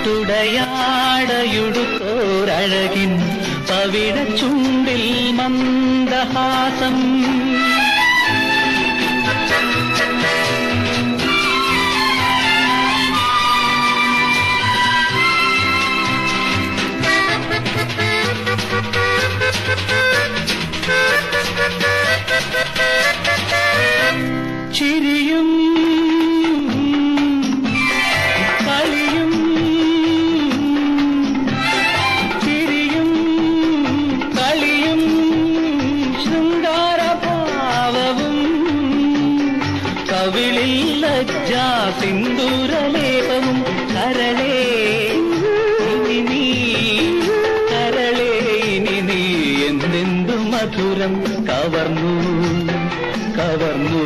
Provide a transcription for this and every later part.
പട്ടുടയാടയുടുത്തോരഴകിൻ പവിഴ ചുണ്ടിൽ മന്ദഹാസം ചിരിയും കളിയും ചിരിയും കളിയും ശൃംഗാരഭാവവും കവിളിൽ ലജ്ജാ സിന്ദൂരലേപവും കരളേ ഇനി നീ കരളേ ഇനി നീ എന്തെന്തു മധുരം കവർന്നു കവർന്നു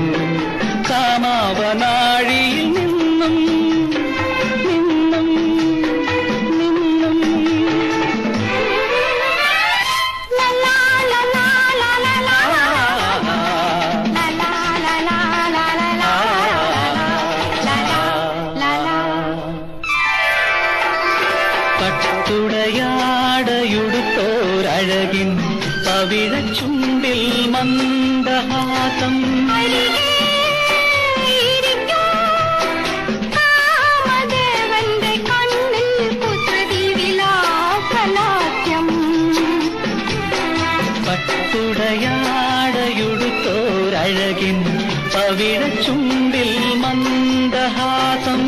കാമാവനാഴിയിൽ നിന്നും നിന്നും നിന്നും പട്ടുടയാടയുടുത്തോരഴകിൻ പവിഴ ചുണ്ടിൽ മന്ദഹാസം കാമദേവന്റെ കണ്ണിൽ കുസൃതി വിലാസലാസ്യം പട്ടുടയാടയുടുത്തോരഴകിൻ പവിഴ ചുണ്ടിൽ മന്ദഹാസം